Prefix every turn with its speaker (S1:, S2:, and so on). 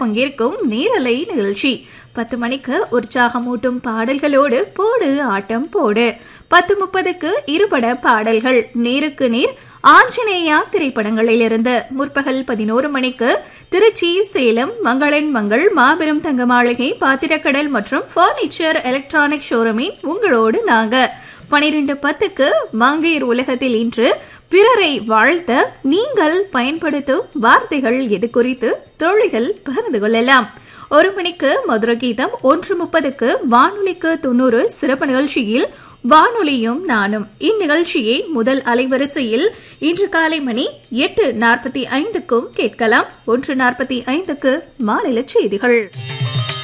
S1: பங்கேற்கும் நேரலை நிகழ்ச்சி பத்து மணிக்கு உற்சாகமூட்டும் பாடல்களோடு போடு ஆட்டம் போடு பத்து முப்பதுக்கு இருபட பாடல்கள் நேருக்கு நேர் ஆஞ்சநேயா திரைப்படங்களிலிருந்து முற்பகல் பதினோரு மணிக்கு திருச்சி சேலம் மங்களன் மங்கள் மாபெரும் தங்க மாளிகை பாத்திரக்கடல் மற்றும் பர்னிச்சர் எலக்ட்ரானிக் ஷோரூமின் உங்களோடு நாங்க பனிரெண்டு பத்துக்கு மங்கையர் உலகத்தில் இன்று பிறரை வாழ்த்த நீங்கள் பயன்படுத்தும் வார்த்தைகள் எது குறித்து தோழிகள் பகிர்ந்து கொள்ளலாம் ஒரு மணிக்கு மதுர கீதம் ஒன்று முப்பதுக்கு வானொலிக்கு தொண்ணூறு சிறப்பு நிகழ்ச்சியில் வானொலியும் நானும் இந்நிகழ்ச்சியை முதல் அலைவரிசையில் இன்று காலை மணி எட்டு நாற்பத்தி ஐந்துக்கும் கேட்கலாம் ஒன்று நாற்பத்தி ஐந்துக்கு மாநில செய்திகள்